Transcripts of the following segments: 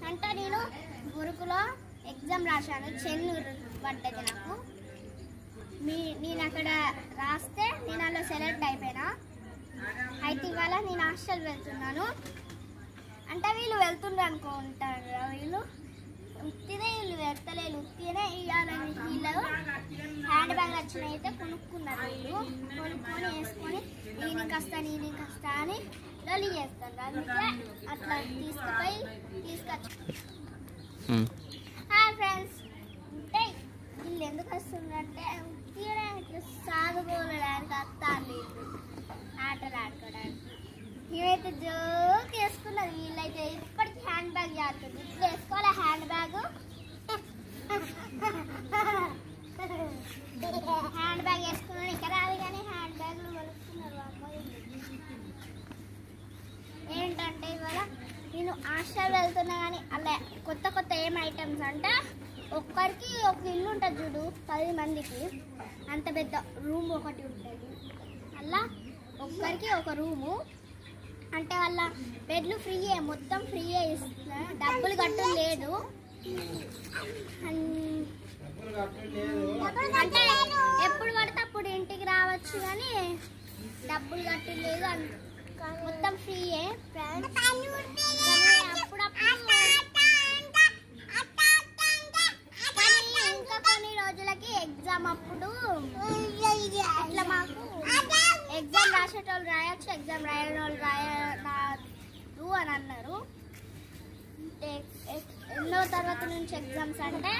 అంటే నేను గురుకులో ఎగ్జామ్ రాశాను చెన్నూరు పడ్డది నాకు మీ నేను అక్కడ రాస్తే నేను అలా సెలెక్ట్ అయిపోయినా అయితే ఇవాళ నేను హాస్టల్ వెళ్తున్నాను అంటే వీళ్ళు వెళ్తుండ్రు అనుకుంటారు కదా వీళ్ళు ఉత్తినే వీళ్ళు వెళ్తలేరు ఉత్తినే ఇవ్వాలని వీళ్ళు హ్యాండ్ బ్యాగ్ వచ్చిన అయితే కొనుక్కున్నారు వీళ్ళు కొనుక్కొని వేసుకొని నేను కస్తా నేను కస్తా అని లొలి చేస్తారు అందుకే అట్లా తీసుకుపోయి తీసుకొచ్చి ఉమ్. హాయ్ ఫ్రెండ్స్ అంటే వీళ్ళు ఎందుకు వస్తుందంటే తీయడా ఇట్లా సాగుకోవడానికి వస్తారు వీళ్ళు ఆటలు ఆడుకోవడానికి ఇవైతే జోక్ వేసుకున్నది వీళ్ళైతే ఇప్పటికీ హ్యాండ్ బ్యాగ్ చేస్తుంది ఇట్లా వేసుకోవాలి హ్యాండ్ బ్యాగ్ హ్యాండ్ బ్యాగ్ వేసుకున్నాను ఇక్కడ రాదు కానీ హ్యాండ్ బ్యాగ్లు కొనుక్కున్నారు అమ్మాయి ఏంటంటే ఇవాళ నేను హాస్టల్ వెళ్తున్నా కానీ అలా కొత్త కొత్త ఏం ఐటమ్స్ అంటే ఒక్కరికి ఒక ఇల్లు ఉంటుంది చూడు పది మందికి అంత పెద్ద రూమ్ ఒకటి ఉంటుంది అలా ఒక్కరికి ఒక రూము అంటే వాళ్ళ బెడ్లు ఫ్రీయే మొత్తం ఫ్రీయే ఇస్తున్నా డబ్బులు కట్టు లేదు అన్- అంటే ఎప్పుడు పడితే అప్పుడు ఇంటికి రావచ్చు కానీ డబ్బులు కట్టు లేదు అన్- మొత్తం ఫ్రీయే ఫ్రెండ్స్ కానీ అప్పుడప్పుడు కానీ ఇంకా కొన్ని రోజులకి ఎగ్జామ్ అప్పుడు ఇట్లా మాకు ఎగ్జామ్ రాసేటోళ్ళు రాయొచ్చు ఎగ్జామ్ రాయని వాళ్ళు రాయరాదు అని అన్నారు ఎ- ఎ- ఎన్నో తరగతి నుంచి ఎగ్జామ్స్ అంటే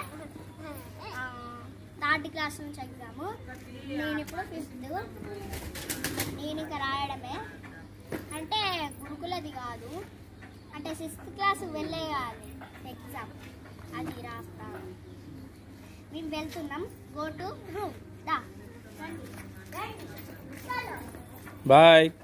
థర్డ్ క్లాస్ నుంచి ఎగ్జామ్ నేను ఇప్పుడు ఫిఫ్త్ నేను ఇంకా రాయడమే అంటే గురుకులది కాదు అంటే సిక్స్త్ క్లాస్ వెళ్ళే కాదు ఎగ్జామ్ అది రాస్తాను మేము వెళ్తున్నాం గో టు రూమ్ దా రండి. రండి. చలో. బాయ్